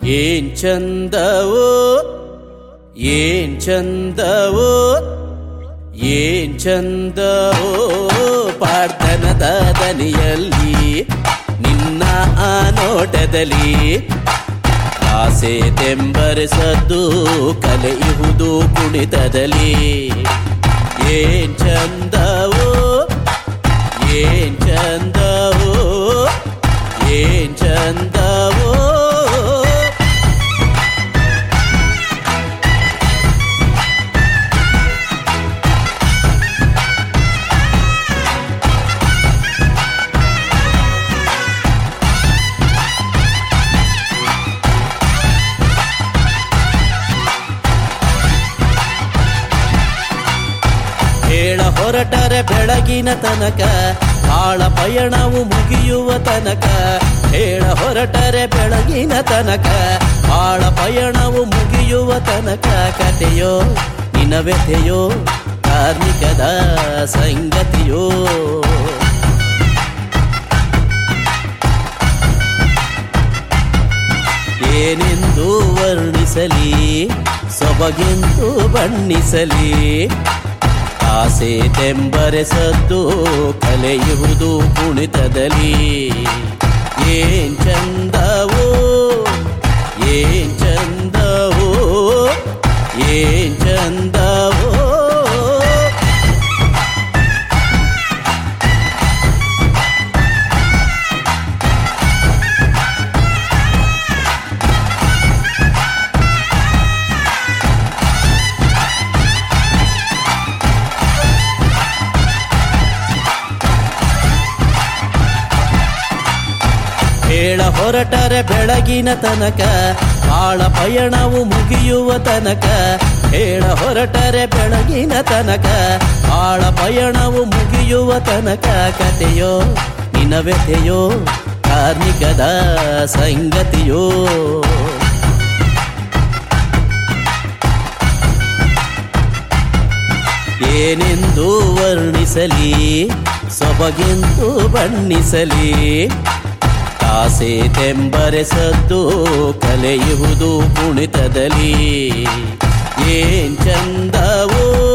ಏನ್ ಚಂದವೋ ಏನ್ ಚಂದವೋ ಏನ್ ಚಂದವೋ ಪಾರ್ಥನದ ದನಿಯಲ್ಲಿ ನಿನ್ನ ಆ ನೋಟದಲ್ಲಿ ಆಸೆ ತೆಂಬರಿಸದ್ದು ಕಲೆಯುವುದು ಕುಣಿತದಲ್ಲಿ ಏನ್ ಚಂದವೋ ಏನ್ ಚಂದವೋ ಏನ್ ಚಂದವೋ ಹೇಳ ಹೊರಟರೆ ಬೆಳಗಿನ ತನಕ ಆಳ ಪಯಣವು ಮುಗಿಯುವ ತನಕ ಹೇಳ ಹೊರಟರೆ ಬೆಳಗಿನ ತನಕ ಆಳ ಪಯಣವು ಮುಗಿಯುವ ತನಕ ಕಥೆಯೋ ನಿನವೆತೆಯೋ ಕಾರ್ಮಿಕದ ಸಂಗತಿಯೋ ಏನೆಂದು ವರ್ಣಿಸಲಿ ಸೊಬಗೆಂದು ಬಣ್ಣಿಸಲಿ ಆಸೆ ತೆಂಬರೆಸದ್ದು ಕಲೆಯುವುದು ಕುಣಿತದಲ್ಲಿ ಏನ್ ಚಂದವೋ ಏನ್ ಚಂದವೋ ಏನ್ ಚಂದವೋ ಹೇಳ ಹೊರಟರೆ ಬೆಳಗಿನ ತನಕ ಆಳ ಪಯಣವು ಮುಗಿಯುವ ತನಕ ಹೇಳ ಹೊರಟರೆ ಬೆಳಗಿನ ತನಕ ಆಳ ಪಯಣವು ಮುಗಿಯುವ ತನಕ ಕಥೆಯೋ ನಿನವೆತೆಯೋ ಕಾರ್ಮಿಕದ ಸಂಗತಿಯೋ ಏನೆಂದು ವರ್ಣಿಸಲಿ ಸೊಬಗೆಂದು ಬಣ್ಣಿಸಲಿ ಆಸೆ ತೆಂಬರೆಸದ್ದು ಕಲೆಯುವುದು ಕುಣಿತದಲ್ಲಿ ಏನ್ ಚಂದವೋ